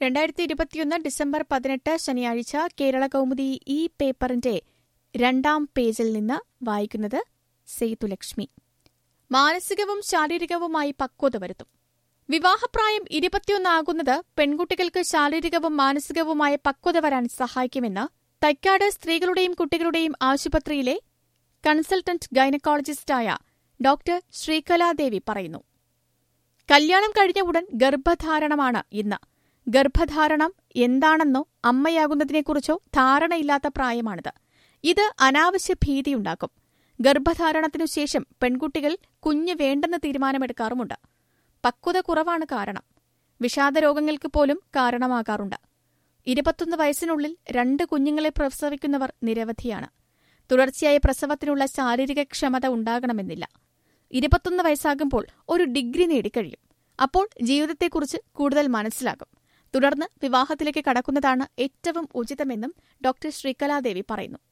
രണ്ടായിരത്തി ഇരുപത്തിയൊന്ന് ഡിസംബർ പതിനെട്ട് ശനിയാഴ്ച കേരള കൗമുദി ഈ പേപ്പറിന്റെ രണ്ടാം പേജിൽ നിന്ന് വായിക്കുന്നത് സേതുലക്ഷ്മി മാനസികവും ശാരീരികവുമായി പക്വത വരുത്തും വിവാഹപ്രായം ഇരുപത്തിയൊന്നാകുന്നത് പെൺകുട്ടികൾക്ക് ശാരീരികവും മാനസികവുമായ പക്വത വരാൻ സഹായിക്കുമെന്ന് തൈക്കാട് സ്ത്രീകളുടെയും കുട്ടികളുടെയും ആശുപത്രിയിലെ കൺസൾട്ടന്റ് ഗൈനക്കോളജിസ്റ്റായ ഡോക്ടർ ശ്രീകലാദേവി പറയുന്നു കല്യാണം കഴിഞ്ഞ ഉടൻ ഗർഭധാരണമാണ് ഇന്ന് ഗർഭധാരണം എന്താണെന്നോ അമ്മയാകുന്നതിനെക്കുറിച്ചോ ധാരണയില്ലാത്ത പ്രായമാണിത് ഇത് അനാവശ്യ ഭീതിയുണ്ടാക്കും ഗർഭധാരണത്തിനു ശേഷം പെൺകുട്ടികൾ കുഞ്ഞ് വേണ്ടെന്ന് തീരുമാനമെടുക്കാറുമുണ്ട് പക്വത കുറവാണ് കാരണം വിഷാദരോഗങ്ങൾക്ക് പോലും കാരണമാകാറുണ്ട് ഇരുപത്തൊന്ന് വയസ്സിനുള്ളിൽ രണ്ട് കുഞ്ഞുങ്ങളെ പ്രസവിക്കുന്നവർ നിരവധിയാണ് തുടർച്ചയായ പ്രസവത്തിനുള്ള ശാരീരിക ക്ഷമത ഉണ്ടാകണമെന്നില്ല ഇരുപത്തൊന്ന് വയസ്സാകുമ്പോൾ ഒരു ഡിഗ്രി നേടിക്കഴിയും അപ്പോൾ ജീവിതത്തെക്കുറിച്ച് കൂടുതൽ മനസ്സിലാകും തുടർന്ന് വിവാഹത്തിലേക്ക് കടക്കുന്നതാണ് ഏറ്റവും ഉചിതമെന്നും ഡോക്ടർ ശ്രീകലാദേവി പറയുന്നു